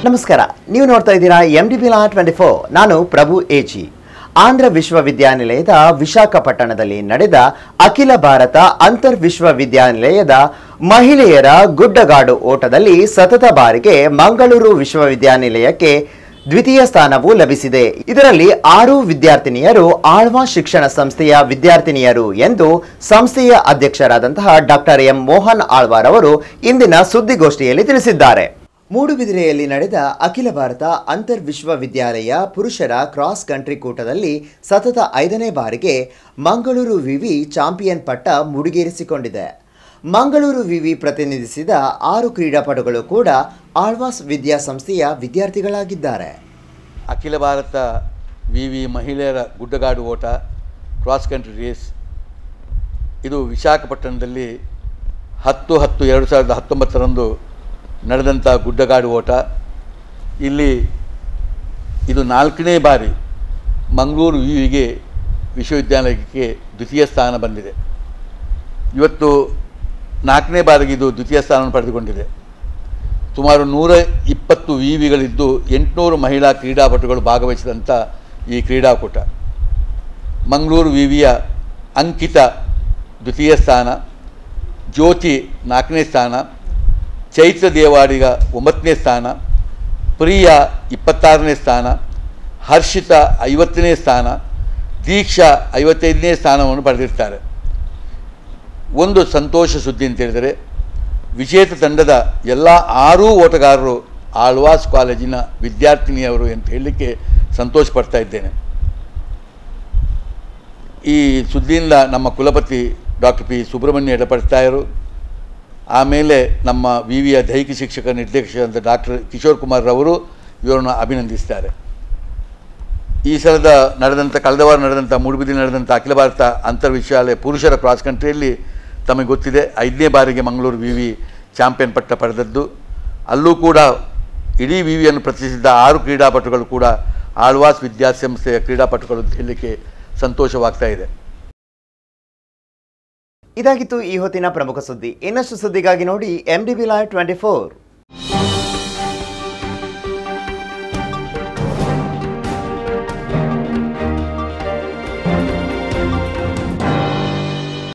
ನಮಸ್ಕಾರ ನೀವು ನೋಡ್ತಾ ಇದ್ದೀರಾ ಎಂ ಡಿ ಬಿಲಾ ಟ್ವೆಂಟಿ ಫೋರ್ ನಾನು ಪ್ರಭು ಎಜಿ ಆಂಧ್ರ ವಿಶ್ವವಿದ್ಯಾನಿಲಯದ ವಿಶಾಖಪಟ್ಟಣದಲ್ಲಿ ನಡೆದ ಅಖಿಲ ಭಾರತ ಅಂತರ್ ವಿಶ್ವವಿದ್ಯಾನಿಲಯದ ಮಹಿಳೆಯರ ಗುಡ್ಡಗಾಡು ಓಟದಲ್ಲಿ ಸತತ ಬಾರಿಗೆ ಮಂಗಳೂರು ವಿಶ್ವವಿದ್ಯಾನಿಲಯಕ್ಕೆ ದ್ವಿತೀಯ ಸ್ಥಾನವು ಲಭಿಸಿದೆ ಇದರಲ್ಲಿ ಆರು ವಿದ್ಯಾರ್ಥಿನಿಯರು ಆಳ್ವಾ ಶಿಕ್ಷಣ ಸಂಸ್ಥೆಯ ವಿದ್ಯಾರ್ಥಿನಿಯರು ಎಂದು ಸಂಸ್ಥೆಯ ಅಧ್ಯಕ್ಷರಾದಂತಹ ಡಾಕ್ಟರ್ ಎಂ ಮೋಹನ್ ಆಳ್ವಾರ್ ಅವರು ಇಂದಿನ ಸುದ್ದಿಗೋಷ್ಠಿಯಲ್ಲಿ ತಿಳಿಸಿದ್ದಾರೆ ಮೂಡುಬಿದಿರೆಯಲ್ಲಿ ನಡೆದ ಅಖಿಲ ಭಾರತ ಅಂತರ್ ವಿಶ್ವವಿದ್ಯಾಲಯ ಪುರುಷರ ಕ್ರಾಸ್ ಕಂಟ್ರಿ ಕೂಟದಲ್ಲಿ ಸತತ ಐದನೇ ಬಾರಿಗೆ ಮಂಗಳೂರು ವಿವಿ ಚಾಂಪಿಯನ್ ಪಟ್ಟ ಮುಡಿಗೇರಿಸಿಕೊಂಡಿದೆ ಮಂಗಳೂರು ವಿವಿ ಪ್ರತಿನಿಧಿಸಿದ ಆರು ಕ್ರೀಡಾಪಟುಗಳು ಕೂಡ ಆಳ್ವಾಸ್ ವಿದ್ಯಾಸಂಸ್ಥೆಯ ವಿದ್ಯಾರ್ಥಿಗಳಾಗಿದ್ದಾರೆ ಅಖಿಲ ಭಾರತ ವಿ ವಿ ಮಹಿಳೆಯರ ಗುಡ್ಡಗಾಡು ಓಟ ಕ್ರಾಸ್ ಕಂಟ್ರಿ ರೇಸ್ ಇದು ವಿಶಾಖಪಟ್ಟಣದಲ್ಲಿ ಹತ್ತು ಹತ್ತು ಎರಡು ಸಾವಿರದ ಹತ್ತೊಂಬತ್ತರಂದು ನಡೆದಂಥ ಗುಡ್ಡಗಾಡು ಓಟ ಇಲ್ಲಿ ಇದು ನಾಲ್ಕನೇ ಬಾರಿ ಮಂಗಳೂರು ವಿವಿಗೆ ವಿಶ್ವವಿದ್ಯಾಲಯಕ್ಕೆ ದ್ವಿತೀಯ ಸ್ಥಾನ ಬಂದಿದೆ ಇವತ್ತು ನಾಲ್ಕನೇ ಬಾರಿಗೆ ಇದು ದ್ವಿತೀಯ ಸ್ಥಾನವನ್ನು ಪಡೆದುಕೊಂಡಿದೆ ಸುಮಾರು ನೂರ ಇಪ್ಪತ್ತು ವಿವಿಗಳಿದ್ದು ಎಂಟುನೂರು ಮಹಿಳಾ ಕ್ರೀಡಾಪಟುಗಳು ಭಾಗವಹಿಸಿದಂಥ ಈ ಕ್ರೀಡಾಕೂಟ ಮಂಗಳೂರು ವಿವಿಯ ಅಂಕಿತ ದ್ವಿತೀಯ ಸ್ಥಾನ ಜ್ಯೋತಿ ನಾಲ್ಕನೇ ಸ್ಥಾನ ಚೈತ್ರ ದೇವಾಡಿಗ ಒಂಬತ್ತನೇ ಸ್ಥಾನ ಪ್ರಿಯ ಇಪ್ಪತ್ತಾರನೇ ಸ್ಥಾನ ಹರ್ಷಿತ ಐವತ್ತನೇ ಸ್ಥಾನ ದೀಕ್ಷಾ ಐವತ್ತೈದನೇ ಸ್ಥಾನವನ್ನು ಪಡೆದಿರ್ತಾರೆ ಒಂದು ಸಂತೋಷ ಸುದ್ದಿ ಅಂತ ಹೇಳಿದರೆ ವಿಜೇತ ತಂಡದ ಎಲ್ಲ ಆರೂ ಓಟಗಾರರು ಆಳ್ವಾಸ್ ಕಾಲೇಜಿನ ವಿದ್ಯಾರ್ಥಿನಿಯವರು ಅಂತ ಹೇಳಲಿಕ್ಕೆ ಸಂತೋಷ ಪಡ್ತಾ ಇದ್ದೇನೆ ಈ ಸುದ್ದಿಯಿಂದ ನಮ್ಮ ಕುಲಪತಿ ಡಾಕ್ಟರ್ ಪಿ ಸುಬ್ರಹ್ಮಣ್ಯ ಎಡಪಡ್ತಾಯರು ಆಮೇಲೆ ನಮ್ಮ ವಿ ವಿಯ ದೈಹಿಕ ಶಿಕ್ಷಕ ನಿರ್ದೇಶಕರಾದ ಡಾಕ್ಟರ್ ಕಿಶೋರ್ ಕುಮಾರ್ ರವರು ಇವರನ್ನು ಅಭಿನಂದಿಸ್ತಾರೆ ಈ ಸಲದ ನಡೆದಂಥ ಕಳೆದ ವಾರ ನಡೆದಂಥ ಮೂಡುಬಿದಿ ನಡೆದಂಥ ಅಖಿಲ ಭಾರತ ಅಂತರ್ ವಿಶ್ವವಿದ್ಯಾಲಯ ಪುರುಷರ ಕ್ರಾಸ್ ಕಂಟ್ರಿಯಲ್ಲಿ ತಮಗೆ ಗೊತ್ತಿದೆ ಐದನೇ ಬಾರಿಗೆ ಮಂಗಳೂರು ವಿ ವಿ ಚಾಂಪಿಯನ್ ಪಟ್ಟ ಪಡೆದದ್ದು ಅಲ್ಲೂ ಕೂಡ ಇಡೀ ವಿ ವಿಯನ್ನು ಪ್ರತಿನಿಧಿಸಿದ್ದ ಆರು ಕ್ರೀಡಾಪಟುಗಳು ಕೂಡ ಆಳ್ವಾಸ್ ವಿದ್ಯಾಸಂಸ್ಥೆಯ ಕ್ರೀಡಾಪಟುಗಳು ಅಂತ ಹೇಳಲಿಕ್ಕೆ ಸಂತೋಷವಾಗ್ತಾ ಇದೆ ಇದಾಗಿತ್ತು ಈ ಹೊತ್ತಿನ ಪ್ರಮುಖ ಸುದ್ದಿ ಇನ್ನಷ್ಟು ಸುದ್ದಿಗಾಗಿ ನೋಡಿ M D B live twenty four